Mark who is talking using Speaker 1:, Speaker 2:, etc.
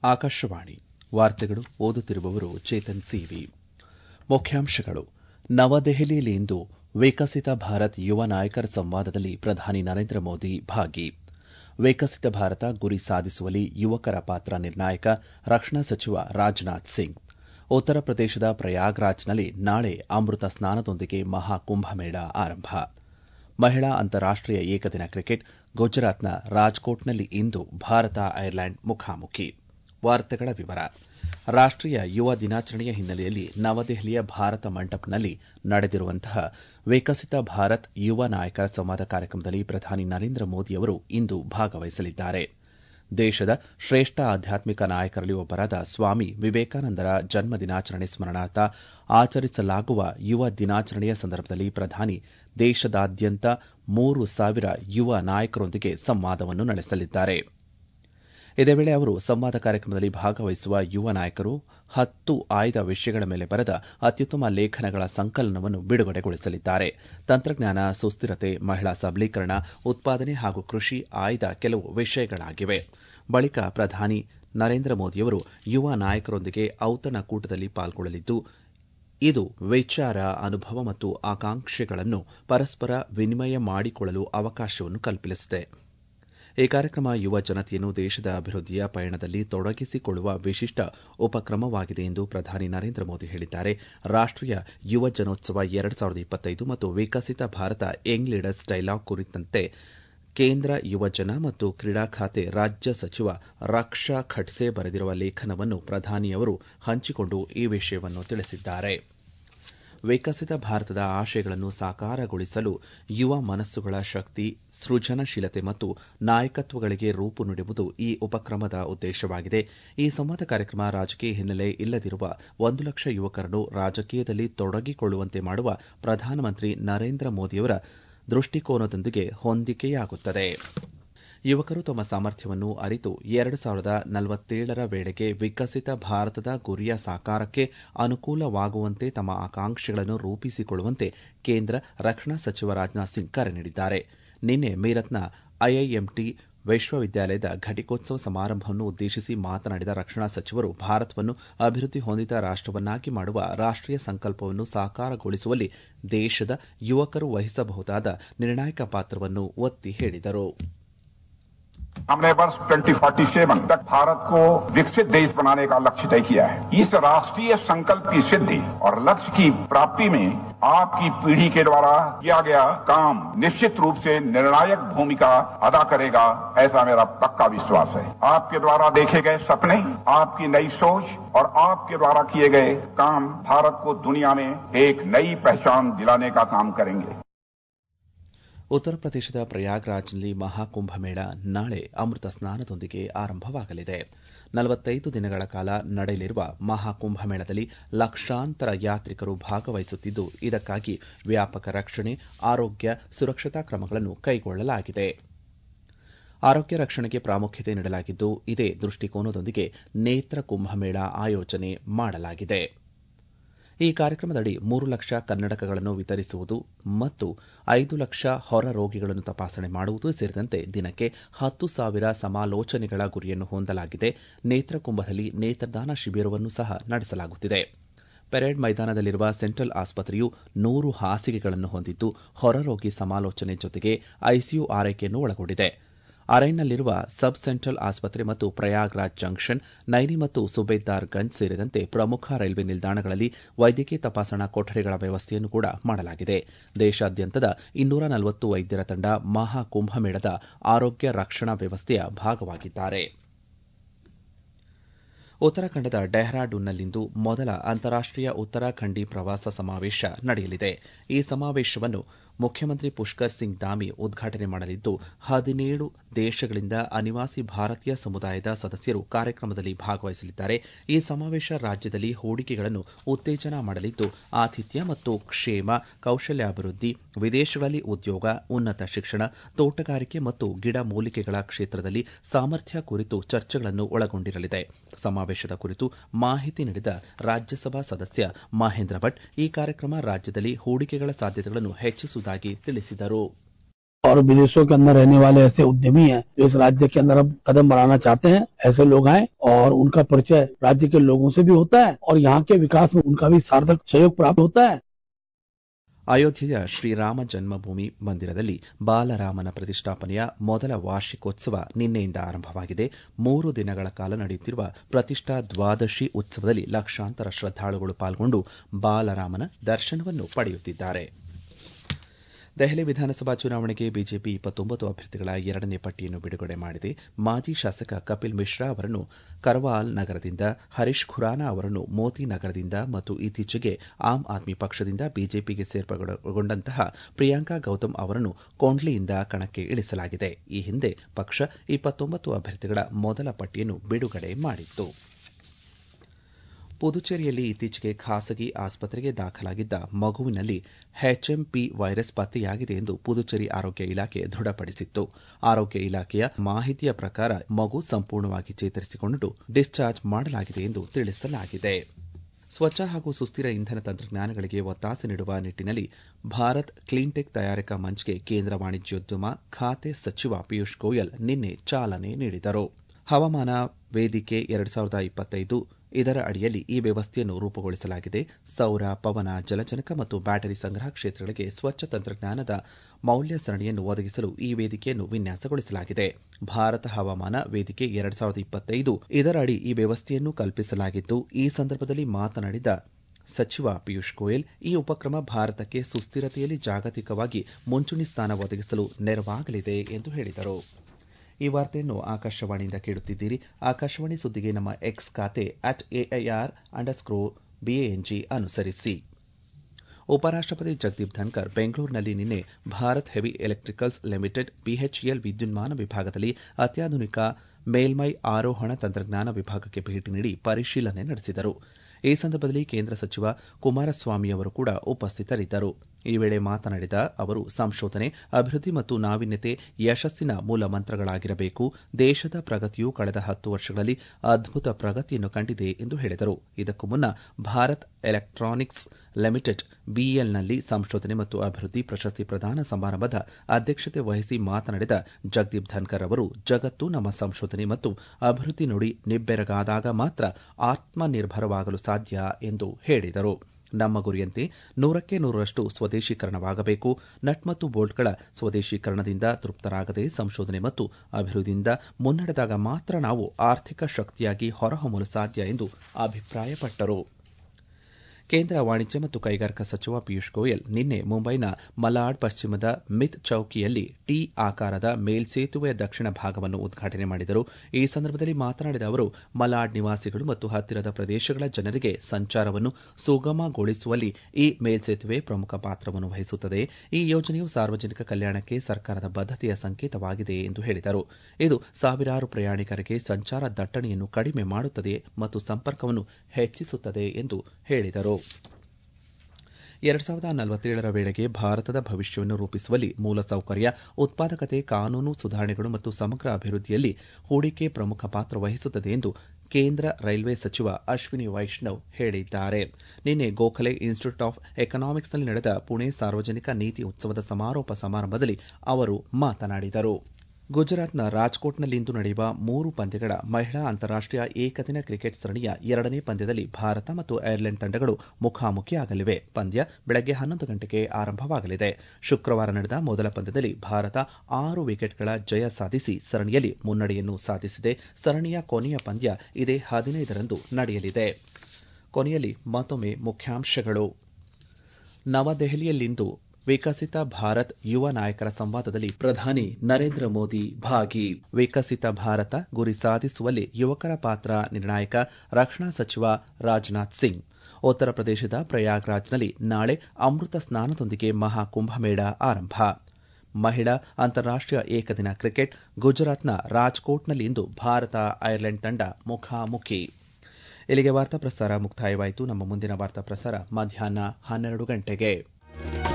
Speaker 1: ಆಕಾಶವಾಣಿ ವಾರ್ತೆಗಳು ಓದುತ್ತಿರುವವರು ಚೇತನ್ ಸಿವಿ ಮುಖ್ಯಾಂಶಗಳು ನವದೆಹಲಿಯಲ್ಲಿಂದು ವಿಕಸಿತ ಭಾರತ್ ಯುವ ನಾಯಕರ ಸಂವಾದದಲ್ಲಿ ಪ್ರಧಾನಿ ನರೇಂದ್ರ ಮೋದಿ ಭಾಗಿ ವಿಕಸಿತ ಭಾರತ ಗುರಿ ಸಾಧಿಸುವಲ್ಲಿ ಯುವಕರ ಪಾತ್ರ ನಿರ್ಣಾಯಕ ರಕ್ಷಣಾ ಸಚಿವ ರಾಜನಾಥ್ ಸಿಂಗ್ ಉತ್ತರ ಪ್ರದೇಶದ ಪ್ರಯಾಗ್ರಾಜ್ನಲ್ಲಿ ನಾಳೆ ಅಮೃತ ಸ್ನಾನದೊಂದಿಗೆ ಮಹಾಕುಂಭಮೇಳ ಆರಂಭ ಮಹಿಳಾ ಅಂತಾರಾಷ್ಟೀಯ ಏಕದಿನ ಕ್ರಿಕೆಟ್ ಗುಜರಾತ್ನ ರಾಜ್ಕೋಟ್ನಲ್ಲಿ ಇಂದು ಭಾರತ ಐರ್ಲೆಂಡ್ ಮುಖಾಮುಖಿ ವಾರ್ತೆಗಳ ವಿವರ ರಾಷ್ಟೀಯ ಯುವ ದಿನಾಚರಣೆಯ ಹಿನ್ನೆಲೆಯಲ್ಲಿ ನವದೆಹಲಿಯ ಭಾರತ ಮಂಟಪ್ನಲ್ಲಿ ನಡೆದಿರುವಂತಹ ವಿಕಸಿತ ಭಾರತ್ ಯುವ ನಾಯಕರ ಸಂವಾದ ಕಾರ್ಯಕ್ರಮದಲ್ಲಿ ಪ್ರಧಾನಿ ನರೇಂದ್ರ ಮೋದಿ ಅವರು ಇಂದು ಭಾಗವಹಿಸಲಿದ್ದಾರೆ ದೇಶದ ಶ್ರೇಷ್ಠ ಆಧ್ಯಾತ್ಮಿಕ ನಾಯಕರಲ್ಲಿ ಒಬ್ಬರಾದ ಸ್ವಾಮಿ ವಿವೇಕಾನಂದರ ಜನ್ಮ ದಿನಾಚರಣೆ ಸ್ಮರಣಾರ್ಥ ಆಚರಿಸಲಾಗುವ ಯುವ ದಿನಾಚರಣೆಯ ಸಂದರ್ಭದಲ್ಲಿ ಪ್ರಧಾನಿ ದೇಶದಾದ್ಯಂತ ಮೂರು ಸಾವಿರ ಯುವ ನಾಯಕರೊಂದಿಗೆ ಸಂವಾದವನ್ನು ನಡೆಸಲಿದ್ದಾರೆ ಇದೇ ವೇಳೆ ಅವರು ಸಂವಾದ ಕಾರ್ಯಕ್ರಮದಲ್ಲಿ ಭಾಗವಹಿಸುವ ಯುವ ನಾಯಕರು ಹತ್ತು ಆಯ್ದ ವಿಷಯಗಳ ಮೇಲೆ ಬರೆದ ಅತ್ಯುತ್ತಮ ಲೇಖನಗಳ ಸಂಕಲನವನ್ನು ಬಿಡುಗಡೆಗೊಳಿಸಲಿದ್ದಾರೆ ತಂತ್ರಜ್ಞಾನ ಸುಸ್ಥಿರತೆ ಮಹಿಳಾ ಸಬಲೀಕರಣ ಉತ್ಪಾದನೆ ಹಾಗೂ ಕೃಷಿ ಆಯ್ದ ಕೆಲವು ವಿಷಯಗಳಾಗಿವೆ ಬಳಿಕ ಪ್ರಧಾನಿ ನರೇಂದ್ರ ಮೋದಿಯವರು ಯುವ ನಾಯಕರೊಂದಿಗೆ ಔತಣಕೂಟದಲ್ಲಿ ಪಾಲ್ಗೊಳ್ಳಲಿದ್ದು ಇದು ವಿಚಾರ ಅನುಭವ ಮತ್ತು ಆಕಾಂಕ್ಷೆಗಳನ್ನು ಪರಸ್ಪರ ವಿನಿಮಯ ಮಾಡಿಕೊಳ್ಳಲು ಅವಕಾಶವನ್ನು ಕಲ್ಪಿಸಲಿದೆ ಈ ಕಾರ್ಯಕ್ರಮ ಯುವ ಜನತೆಯನ್ನು ದೇಶದ ಅಭಿವೃದ್ಧಿಯ ಪಯಣದಲ್ಲಿ ತೊಡಗಿಸಿಕೊಳ್ಳುವ ವಿಶಿಷ್ಟ ಉಪಕ್ರಮವಾಗಿದೆ ಎಂದು ಪ್ರಧಾನಿ ನರೇಂದ್ರ ಮೋದಿ ಹೇಳಿದ್ದಾರೆ ರಾಷ್ಟೀಯ ಯುವ ಜನೋತ್ಸವ ಎರಡು ಸಾವಿರದ ಇಪ್ಪತ್ತೈದು ಮತ್ತು Viksit Bharat young leaders dialogue ಕುರಿತಂತೆ ಕೇಂದ್ರ ಯುವಜನ ಮತ್ತು ಕ್ರೀಡಾ ಖಾತೆ ರಾಜ್ಯ ಸಚಿವ ರಕ್ಷಾ ಖಡ್ಸೆ ಬರೆದಿರುವ ಲೇಖನವನ್ನು ಪ್ರಧಾನಿಯವರು ಹಂಚಿಕೊಂಡು ಈ ವಿಷಯವನ್ನು ತಿಳಿಸಿದ್ದಾರೆ ವಿಕಸಿತ ಭಾರತದ ಆಶಯಗಳನ್ನು ಸಾಕಾರಗೊಳಿಸಲು ಯುವ ಮನಸ್ಸುಗಳ ಶಕ್ತಿ ಸೃಜನಶೀಲತೆ ಮತ್ತು ನಾಯಕತ್ವಗಳಿಗೆ ರೂಪು ನೀಡುವುದು ಈ ಉಪಕ್ರಮದ ಉದ್ದೇಶವಾಗಿದೆ ಈ ಸಂವಾದ ಕಾರ್ಯಕ್ರಮ ರಾಜಕೀಯ ಹಿನ್ನೆಲೆ ಇಲ್ಲದಿರುವ ಒಂದು ಲಕ್ಷ ಯುವಕರನ್ನು ರಾಜಕೀಯದಲ್ಲಿ ತೊಡಗಿಕೊಳ್ಳುವಂತೆ ಮಾಡುವ ಪ್ರಧಾನಮಂತ್ರಿ ನರೇಂದ್ರ ಮೋದಿಯವರ ದೃಷ್ಟಿಕೋನದೊಂದಿಗೆ ಹೊಂದಿಕೆಯಾಗುತ್ತದೆ ಯುವಕರು ತಮ್ಮ ಸಾಮರ್ಥ್ಯವನ್ನು ಅರಿತು ಎರಡು ಸಾವಿರದ ನಲವತ್ತೇಳರ ವೇಳೆಗೆ ವಿಕಸಿತ ಭಾರತದ ಗುರಿಯ ಸಾಕಾರಕ್ಕೆ ಅನುಕೂಲವಾಗುವಂತೆ ತಮ್ಮ ಆಕಾಂಕ್ಷೆಗಳನ್ನು ರೂಪಿಸಿಕೊಳ್ಳುವಂತೆ ಕೇಂದ್ರ ರಕ್ಷಣಾ ಸಚಿವ ರಾಜನಾಥ್ ಸಿಂಗ್ ಕರೆ ನೀಡಿದ್ದಾರೆ ನಿನ್ನೆ ಮೀರತ್ನ ಐಐಎಂಟಿ ವಿಶ್ವವಿದ್ಯಾಲಯದ ಘಟಿಕೋತ್ಸವ ಸಮಾರಂಭವನ್ನು ಉದ್ದೇಶಿಸಿ ಮಾತನಾಡಿದ ರಕ್ಷಣಾ ಸಚಿವರು ಭಾರತವನ್ನು ಅಭಿವೃದ್ಧಿ ಹೊಂದಿದ ರಾಷ್ಟವನ್ನಾಗಿ ಮಾಡುವ ರಾಷ್ಟೀಯ ಸಂಕಲ್ಪವನ್ನು ಸಾಕಾರಗೊಳಿಸುವಲ್ಲಿ ದೇಶದ ಯುವಕರು ವಹಿಸಬಹುದಾದ ನಿರ್ಣಾಯಕ ಪಾತ್ರವನ್ನು ಒತ್ತಿ ಹೇಳಿದರು
Speaker 2: हमने वर्ष 2047 तक भारत को विकसित देश बनाने का लक्ष्य तय किया है इस राष्ट्रीय संकल्प की सिद्धि और लक्ष्य की प्राप्ति में आपकी पीढ़ी के द्वारा किया गया काम निश्चित रूप से निर्णायक भूमिका अदा करेगा ऐसा मेरा पक्का विश्वास है आपके द्वारा देखे गए सपने आपकी नई सोच और आपके द्वारा किए गए काम भारत को दुनिया में एक नई पहचान दिलाने का काम करेंगे
Speaker 1: ಉತ್ತರ ಪ್ರದೇಶದ ಪ್ರಯಾಗ್ರಾಜ್ನಲ್ಲಿ ಮಹಾಕುಂಭಮೇಳ ನಾಳೆ ಅಮೃತ ಸ್ನಾನದೊಂದಿಗೆ ಆರಂಭವಾಗಲಿದೆ ನಲವತ್ತೈದು ದಿನಗಳ ಕಾಲ ನಡೆಯಲಿರುವ ಮಹಾಕುಂಭಮೇಳದಲ್ಲಿ ಲಕ್ಷಾಂತರ ಯಾತ್ರಿಕರು ಭಾಗವಹಿಸುತ್ತಿದ್ದು ಇದಕ್ಕಾಗಿ ವ್ಯಾಪಕ ರಕ್ಷಣೆ ಆರೋಗ್ಯ ಸುರಕ್ಷತಾ ಕ್ರಮಗಳನ್ನು ಕೈಗೊಳ್ಳಲಾಗಿದೆ ಆರೋಗ್ಯ ರಕ್ಷಣೆಗೆ ಪ್ರಾಮುಖ್ಯತೆ ನೀಡಲಾಗಿದ್ದು ಇದೇ ದೃಷ್ಟಿಕೋನದೊಂದಿಗೆ ನೇತ್ರ ಕುಂಭಮೇಳ ಆಯೋಜನೆ ಮಾಡಲಾಗಿದೆ ಈ ಕಾರ್ಯಕ್ರಮದಡಿ ಮೂರು ಲಕ್ಷ ಕನ್ನಡಕಗಳನ್ನು ವಿತರಿಸುವುದು ಮತ್ತು ಐದು ಲಕ್ಷ ಹೊರ ರೋಗಿಗಳನ್ನು ತಪಾಸಣೆ ಮಾಡುವುದು ಸೇರಿದಂತೆ ದಿನಕ್ಕೆ ಹತ್ತು ಸಾವಿರ ಸಮಾಲೋಚನೆಗಳ ಗುರಿಯನ್ನು ಹೊಂದಲಾಗಿದೆ ನೇತ್ರಕುಂಭದಲ್ಲಿ ನೇತ್ರದಾನ ಶಿಬಿರವನ್ನು ಸಹ ನಡೆಸಲಾಗುತ್ತಿದೆ ಪೆರೇಡ್ ಮೈದಾನದಲ್ಲಿರುವ ಸೆಂಟ್ರಲ್ ಆಸ್ಪತ್ರೆಯು ನೂರು ಹಾಸಿಗೆಗಳನ್ನು ಹೊಂದಿದ್ದು ಹೊರರೋಗಿ ಸಮಾಲೋಚನೆ ಜೊತೆಗೆ ಐಸಿಯು ಆರೈಕೆಯನ್ನು ಒಳಗೊಂಡಿದೆ ಅರೈನ್ನಲ್ಲಿರುವ ಸಬ್ ಸೆಂಟ್ರಲ್ ಆಸ್ಪತ್ರೆ ಮತ್ತು ಪ್ರಯಾಗ್ರಾಜ್ ಜಂಕ್ಷನ್ ನೈನಿ ಮತ್ತು ಸುಬೇದಾರ್ಗಂಜ್ ಸೇರಿದಂತೆ ಪ್ರಮುಖ ರೈಲ್ವೆ ನಿಲ್ದಾಣಗಳಲ್ಲಿ ವೈದ್ಯಕೀಯ ತಪಾಸಣಾ ಕೊಠಡಿಗಳ ವ್ಯವಸ್ಥೆಯನ್ನು ಕೂಡ ಮಾಡಲಾಗಿದೆ ದೇಶಾದ್ಯಂತದ ಇನ್ನೂರ ನಲವತ್ತು ವೈದ್ಯರ ತಂಡ ಮಹಾ ಕುಂಭಮೇಳದ ಆರೋಗ್ಯ ರಕ್ಷಣಾ ವ್ಯವಸ್ಥೆಯ ಭಾಗವಾಗಿದ್ದಾರೆ ಉತ್ತರಾಖಂಡದ ಡೆಹ್ರಾಡೂನ್ನಲ್ಲಿಂದು ಮೊದಲ ಅಂತಾರಾಷ್ಟೀಯ ಉತ್ತರಾಖಂಡಿ ಪ್ರವಾಸ ಸಮಾವೇಶ ನಡೆಯಲಿದೆ ಈ ಸಮಾವೇಶವನ್ನು ಮುಖ್ಯಮಂತ್ರಿ ಪುಷ್ಕರ್ ಸಿಂಗ್ ಧಾಮಿ ಉದ್ಘಾಟನೆ ಮಾಡಲಿದ್ದು ಹದಿನೇಳು ದೇಶಗಳಿಂದ ಅನಿವಾಸಿ ಭಾರತೀಯ ಸಮುದಾಯದ ಸದಸ್ಯರು ಕಾರ್ಯಕ್ರಮದಲ್ಲಿ ಭಾಗವಹಿಸಲಿದ್ದಾರೆ ಈ ಸಮಾವೇಶ ರಾಜ್ಯದಲ್ಲಿ ಹೂಡಿಕೆಗಳನ್ನು ಉತ್ತೇಜನ ಮಾಡಲಿದ್ದು ಆತಿಥ್ಯ ಮತ್ತು ಕ್ಷೇಮ ಕೌಶಲ್ಯಾಭಿವೃದ್ಧಿ ವಿದೇಶಗಳಲ್ಲಿ ಉದ್ಯೋಗ ಉನ್ನತ ಶಿಕ್ಷಣ ತೋಟಗಾರಿಕೆ ಮತ್ತು ಗಿಡ ಮೂಲಿಕೆಗಳ ಕ್ಷೇತ್ರದಲ್ಲಿ ಸಾಮರ್ಥ್ಯ ಕುರಿತು ಚರ್ಚೆಗಳನ್ನು ಒಳಗೊಂಡಿರಲಿದೆ ಸಮಾವೇಶದ ಕುರಿತು ಮಾಹಿತಿ ನೀಡಿದ ರಾಜ್ಯಸಭಾ ಸದಸ್ಯ ಮಹೇಂದ್ರ ಭಟ್ ಈ ಕಾರ್ಯಕ್ರಮ ರಾಜ್ಯದಲ್ಲಿ ಹೂಡಿಕೆಗಳ ಸಾಧ್ಯತೆಗಳನ್ನು ಹೆಚ್ಚಿಸುವುದಾಗಿ ತಿಳಿಸಿದರು
Speaker 3: और विदेशों के अंदर रहने वाले ऐसे उद्यमी हैं जो इस राज्य के अंदर अब कदम बढ़ाना चाहते हैं ऐसे लोग आए और उनका परिचय राज्य के लोगों से भी होता है और यहाँ के विकास में उनका भी सार्थक सहयोग प्राप्त होता है
Speaker 1: ಅಯೋಧ್ಯೆಯ ಶ್ರೀರಾಮ ಜನ್ಮಭೂಮಿ ಮಂದಿರದಲ್ಲಿ ಬಾಲರಾಮನ ಪ್ರತಿಷ್ಠಾಪನೆಯ ಮೊದಲ ವಾರ್ಷಿಕೋತ್ಸವ ನಿನ್ನೆಯಿಂದ ಆರಂಭವಾಗಿದೆ ಮೂರು ದಿನಗಳ ಕಾಲ ನಡೆಯುತ್ತಿರುವ ಪ್ರತಿಷ್ಠಾ ದ್ವಾದಶಿ ಉತ್ಸವದಲ್ಲಿ ಲಕ್ಷಾಂತರ ಶ್ರದ್ದಾಳುಗಳು ಪಾಲ್ಗೊಂಡು ಬಾಲರಾಮನ ದರ್ಶನವನ್ನು ಪಡೆಯುತ್ತಿದ್ದಾರೆ ದೆಹಲಿ ವಿಧಾನಸಭಾ ಚುನಾವಣೆಗೆ ಬಿಜೆಪಿ ಇಪ್ಪತ್ತೊಂಬತ್ತು ಅಭ್ಯರ್ಥಿಗಳ ಎರಡನೇ ಪಟ್ಟಿಯನ್ನು ಬಿಡುಗಡೆ ಮಾಡಿದೆ ಮಾಜಿ ಶಾಸಕ ಕಪಿಲ್ ಮಿಶ್ರಾ ಅವರನ್ನು ಕರ್ವಾಲ್ ನಗರದಿಂದ ಹರೀಶ್ ಖುರಾನಾ ಅವರನ್ನು ಮೋತಿ ನಗರದಿಂದ ಮತ್ತು ಇತ್ತೀಚೆಗೆ ಆಮ್ ಆದ್ಮಿ ಪಕ್ಷದಿಂದ ಬಿಜೆಪಿಗೆ ಸೇರ್ಪಡೆಗೊಂಡಂತಹ ಪ್ರಿಯಾಂಕಾ ಗೌತಮ್ ಅವರನ್ನು ಕೊಂಡ್ಲಿಯಿಂದ ಕಣಕ್ಕೆ ಇಳಿಸಲಾಗಿದೆ ಈ ಹಿಂದೆ ಪಕ್ಷ ಇಪ್ಪತ್ತೊಂಬತ್ತು ಅಭ್ಯರ್ಥಿಗಳ ಮೊದಲ ಪಟ್ಟಿಯನ್ನು ಬಿಡುಗಡೆ ಮಾಡಿತ್ತು ಪುದುಚೇರಿಯಲ್ಲಿ ಇತ್ತೀಚೆಗೆ ಖಾಸಗಿ ಆಸ್ಪತ್ರೆಗೆ ದಾಖಲಾಗಿದ್ದ ಮಗುವಿನಲ್ಲಿ ಎಚ್ಎಂಪಿ ವೈರಸ್ ಪತ್ತೆಯಾಗಿದೆ ಎಂದು ಪುದುಚೇರಿ ಆರೋಗ್ಯ ಇಲಾಖೆ ದೃಢಪಡಿಸಿತ್ತು ಆರೋಗ್ಯ ಇಲಾಖೆಯ ಮಾಹಿತಿಯ ಪ್ರಕಾರ ಮಗು ಸಂಪೂರ್ಣವಾಗಿ ಚೇತರಿಸಿಕೊಂಡು ಡಿಸ್ಚಾರ್ಜ್ ಮಾಡಲಾಗಿದೆ ಎಂದು ತಿಳಿಸಲಾಗಿದೆ ಸ್ವಚ್ಛ ಹಾಗೂ ಸುಸ್ಥಿರ ಇಂಧನ ತಂತ್ರಜ್ಞಾನಗಳಿಗೆ ಒತ್ತಾಸೆ ನೀಡುವ ನಿಟ್ಟಿನಲ್ಲಿ ಭಾರತ್ ಕ್ಲೀನ್ಟೆಕ್ ತಯಾರಿಕಾ ಮಂಚ್ಗೆ ಕೇಂದ್ರ ವಾಣಿಜ್ಯೋದ್ಯಮ ಖಾತೆ ಸಚಿವ ಪಿಯೂಷ್ ಗೋಯಲ್ ನಿನ್ನೆ ಚಾಲನೆ ನೀಡಿದರು ಹವಾಮಾನ ವೇದಿಕೆ ಎರಡು ಸಾವಿರದ ಇಪ್ಪತ್ತೈದು ಇದರ ಅಡಿಯಲ್ಲಿ ಈ ವ್ಯವಸ್ಥೆಯನ್ನು ರೂಪುಗೊಳಿಸಲಾಗಿದೆ ಸೌರ ಪವನ ಜಲಜನಕ ಮತ್ತು ಬ್ಯಾಟರಿ ಸಂಗ್ರಹ ಕ್ಷೇತ್ರಗಳಿಗೆ ಸ್ವಚ್ಛ ತಂತ್ರಜ್ಞಾನದ ಮೌಲ್ಯ ಸರಣಿಯನ್ನು ಒದಗಿಸಲು ಈ ವೇದಿಕೆಯನ್ನು ವಿನ್ಯಾಸಗೊಳಿಸಲಾಗಿದೆ ಭಾರತ ಹವಾಮಾನ ವೇದಿಕೆ ಎರಡು ಸಾವಿರದ ಇಪ್ಪತ್ತೈದು ಇದರ ಅಡಿ ಈ ವ್ಯವಸ್ಥೆಯನ್ನು ಕಲ್ಪಿಸಲಾಗಿದ್ದು ಈ ಸಂದರ್ಭದಲ್ಲಿ ಮಾತನಾಡಿದ ಸಚಿವ ಪಿಯೂಷ್ ಗೋಯಲ್ ಈ ಉಪಕ್ರಮ ಭಾರತಕ್ಕೆ ಸುಸ್ಥಿರತೆಯಲ್ಲಿ ಜಾಗತಿಕವಾಗಿ ಮುಂಚೂಣಿ ಸ್ಥಾನ ಒದಗಿಸಲು ನೆರವಾಗಲಿದೆ ಎಂದು ಹೇಳಿದರು ಈ ವಾರ್ತೆಯನ್ನು ಆಕಾಶವಾಣಿಯಿಂದ ಕೇಳುತ್ತಿದ್ದೀರಿ ಆಕಾಶವಾಣಿ ಸುದ್ದಿಗೆ ನಮ್ಮ ಎಕ್ಸ್ ಖಾತೆ ಅಟ್ ಎಐಆರ್ ಅಂಡರ್ಸ್ಕ್ರೋ ಬಿಎಎನ್ಜಿ ಅನುಸರಿಸಿ ಉಪರಾಷ್ಟಪತಿ ಜಗದೀಪ್ ಧನ್ಕರ್ ಬೆಂಗಳೂರಿನಲ್ಲಿ ನಿನ್ನೆ Bharat heavy electricals limited BHEL ವಿದ್ಯುನ್ಮಾನ ವಿಭಾಗದಲ್ಲಿ ಅತ್ಯಾಧುನಿಕ ಮೇಲ್ಮೈ ಆರೋಹಣ ತಂತ್ರಜ್ಞಾನ ವಿಭಾಗಕ್ಕೆ ಭೇಟಿ ನೀಡಿ ಪರಿಶೀಲನೆ ನಡೆಸಿದರು ಈ ಸಂದರ್ಭದಲ್ಲಿ ಕೇಂದ್ರ ಸಚಿವ ಕುಮಾರಸ್ವಾಮಿ ಅವರು ಕೂಡ ಉಪಸ್ಥಿತರಿದ್ದರು ಈ ವೇಳೆ ಮಾತನಾಡಿದ ಅವರು ಸಂಶೋಧನೆ ಅಭಿವೃದ್ಧಿ ಮತ್ತು ನಾವೀನ್ಯತೆ ಯಶಸ್ಸಿನ ಮೂಲ ಮಂತ್ರಗಳಾಗಿರಬೇಕು ದೇಶದ ಪ್ರಗತಿಯು ಕಳೆದ ಹತ್ತು ವರ್ಷಗಳಲ್ಲಿ ಅದ್ಭುತ ಪ್ರಗತಿಯನ್ನು ಕಂಡಿದೆ ಎಂದು ಹೇಳಿದರು ಇದಕ್ಕೂ ಮುನ್ನ ಭಾರತ್ ಎಲೆಕ್ಟ್ರಾನಿಕ್ಸ್ ಲಿಮಿಟೆಡ್ ಬಿಇಎಲ್ನಲ್ಲಿ ಸಂಶೋಧನೆ ಮತ್ತು ಅಭಿವೃದ್ಧಿ ಪ್ರಶಸ್ತಿ ಪ್ರದಾನ ಸಮಾರಂಭದ ಅಧ್ಯಕ್ಷತೆ ವಹಿಸಿ ಮಾತನಾಡಿದ ಜಗದೀಪ್ ಧನ್ಕರ್ ಅವರು ಜಗತ್ತು ನಮ್ಮ ಸಂಶೋಧನೆ ಮತ್ತು ಅಭಿವೃದ್ಧಿ ನುಡಿ ನಿಬ್ಬೆರಗಾದಾಗ ಮಾತ್ರ ಆತ್ಮನಿರ್ಭರವಾಗಲು ಸಾಧ್ಯ ಎಂದು ಹೇಳಿದರು ನಮ್ಮ ಗುರಿಯಂತೆ ನೂರಕ್ಕೆ ನೂರರಷ್ಟು ಸ್ವದೇಶೀಕರಣವಾಗಬೇಕು ನಟ್ ಮತ್ತು ಬೋಲ್ಟ್ಗಳ ಸ್ವದೇಶೀಕರಣದಿಂದ ತೃಪ್ತರಾಗದೆ ಸಂಶೋಧನೆ ಮತ್ತು ಅಭಿವೃದ್ಧಿಯಿಂದ ಮುನ್ನಡೆದಾಗ ಮಾತ್ರ ನಾವು ಆರ್ಥಿಕ ಶಕ್ತಿಯಾಗಿ ಹೊರಹೊಮ್ಮಲು ಸಾಧ್ಯ ಎಂದು ಅಭಿಪ್ರಾಯಪಟ್ಟರು ಕೇಂದ್ರ ವಾಣಿಜ್ಯ ಮತ್ತು ಕೈಗಾರಿಕಾ ಸಚಿವ ಪಿಯೂಷ್ ಗೋಯಲ್ ನಿನ್ನೆ ಮುಂಬೈನ ಮಲಾಡ್ ಪಶ್ಚಿಮದ ಮಿತ್ ಚೌಕಿಯಲ್ಲಿ ಟಿ ಆಕಾರದ ಮೇಲ್ಸೇತುವೆಯ ದಕ್ಷಿಣ ಭಾಗವನ್ನು ಉದ್ಘಾಟನೆ ಮಾಡಿದರು ಈ ಸಂದರ್ಭದಲ್ಲಿ ಮಾತನಾಡಿದ ಅವರು ಮಲಾಡ್ ನಿವಾಸಿಗಳು ಮತ್ತು ಹತ್ತಿರದ ಪ್ರದೇಶಗಳ ಜನರಿಗೆ ಸಂಚಾರವನ್ನು ಸುಗಮಗೊಳಿಸುವಲ್ಲಿ ಈ ಮೇಲ್ಸೇತುವೆ ಪ್ರಮುಖ ಪಾತ್ರವನ್ನು ವಹಿಸುತ್ತದೆ ಈ ಯೋಜನೆಯು ಸಾರ್ವಜನಿಕ ಕಲ್ಯಾಣಕ್ಕೆ ಸರ್ಕಾರದ ಬದ್ಧತೆಯ ಸಂಕೇತವಾಗಿದೆ ಎಂದು ಹೇಳಿದರು ಇದು ಸಾವಿರಾರು ಪ್ರಯಾಣಿಕರಿಗೆ ಸಂಚಾರ ದಟ್ಟಣೆಯನ್ನು ಕಡಿಮೆ ಮಾಡುತ್ತದೆ ಮತ್ತು ಸಂಪರ್ಕವನ್ನು ಹೆಚ್ಚಿಸುತ್ತದೆ ಎಂದು ಹೇಳಿದರು ಎರಡ್ ಸಾವಿರದ ನಲವತ್ತೇಳರ ವೇಳೆಗೆ ಭಾರತದ ಭವಿಷ್ಯವನ್ನು ರೂಪಿಸುವಲ್ಲಿ ಮೂಲಸೌಕರ್ಯ ಉತ್ಪಾದಕತೆ ಕಾನೂನು ಸುಧಾರಣೆಗಳು ಮತ್ತು ಸಮಗ್ರ ಅಭಿವೃದ್ಧಿಯಲ್ಲಿ ಹೂಡಿಕೆ ಪ್ರಮುಖ ಪಾತ್ರ ವಹಿಸುತ್ತದೆ ಎಂದು ಕೇಂದ್ರ ರೈಲ್ವೆ ಸಚಿವ ಅಶ್ವಿನಿ ವೈಷ್ಣವ್ ಹೇಳಿದ್ದಾರೆ ನಿನ್ನೆ ಗೋಖಲೆ ಇನ್ಸ್ಟಿಟ್ಯೂಟ್ ಆಫ್ ಎಕನಾಮಿಕ್ಸ್ನಲ್ಲಿ ನಡೆದ ಪುಣೆ ಸಾರ್ವಜನಿಕ ನೀತಿ ಉತ್ಸವದ ಸಮಾರೋಪ ಸಮಾರಂಭದಲ್ಲಿ ಅವರು ಮಾತನಾಡಿದರು ಗುಜರಾತ್ನ ರಾಜ್ಕೋಟ್ನಲ್ಲಿಂದು ನಡೆಯುವ ಮೂರು ಪಂದ್ಯಗಳ ಮಹಿಳಾ ಅಂತಾರಾಷ್ಟೀಯ ಏಕದಿನ ಕ್ರಿಕೆಟ್ ಸರಣಿಯ ಎರಡನೇ ಪಂದ್ಯದಲ್ಲಿ ಭಾರತ ಮತ್ತು ಐರ್ಲೆಂಡ್ ತಂಡಗಳು ಮುಖಾಮುಖಿಯಾಗಲಿವೆ ಪಂದ್ಯ ಬೆಳಗ್ಗೆ ಹನ್ನೊಂದು ಗಂಟೆಗೆ ಆರಂಭವಾಗಲಿದೆ ಶುಕ್ರವಾರ ನಡೆದ ಮೊದಲ ಪಂದ್ಯದಲ್ಲಿ ಭಾರತ ಆರು ವಿಕೆಟ್ಗಳ ಜಯ ಸಾಧಿಸಿ ಸರಣಿಯಲ್ಲಿ ಮುನ್ನಡೆಯನ್ನು ಸಾಧಿಸಿದೆ ಸರಣಿಯ ಕೊನೆಯ ಪಂದ್ಯ ಇದೇ ಹದಿನೈದರಂದು ನಡೆಯಲಿದೆ ಕೊನೆಯಲ್ಲಿ ಮತ್ತೊಮ್ಮೆ ಮುಖ್ಯಾಂಶಗಳು ನವದೆಹಲಿಯಲ್ಲಿಂದು ವಿಕಸಿತ ಭಾರತ್ ಯುವ ನಾಯಕರ ಸಂವಾದದಲ್ಲಿ ಪ್ರಧಾನಿ ನರೇಂದ್ರ ಮೋದಿ ಭಾಗಿ ವಿಕಸಿತ ಭಾರತ ಗುರಿ ಸಾಧಿಸುವಲ್ಲಿ ಯುವಕರ ಪಾತ್ರ ನಿರ್ಣಾಯಕ ರಕ್ಷಣಾ ಸಚಿವ ರಾಜನಾಥ್ ಸಿಂಗ್ ಉತ್ತರ ಪ್ರದೇಶದ ಪ್ರಯಾಗ್ರಾಜ್ನಲ್ಲಿ ನಾಳೆ ಅಮೃತ ಸ್ನಾನದೊಂದಿಗೆ ಮಹಾಕುಂಭಮೇಳ ಆರಂಭ ಮಹಿಳಾ ಅಂತಾರಾಷ್ಟೀಯ ಏಕದಿನ ಕ್ರಿಕೆಟ್ ಗುಜರಾತ್ನ ರಾಜ್ಕೋಟ್ನಲ್ಲಿಂದು ಭಾರತ ಐರ್ಲೆಂಡ್ ತಂಡ ಮುಖಾಮುಖಿ ಇಲ್ಲಿಗೆ ವಾರ್ತಾ ಪ್ರಸಾರ ಮುಕ್ತಾಯವಾಯಿತು ನಮ್ಮ ಮುಂದಿನ ವಾರ್ತಾ ಪ್ರಸಾರ ಮಧ್ಯಾಹ್ನ ಹನ್ನೆರಡು ಗಂಟೆಗೆ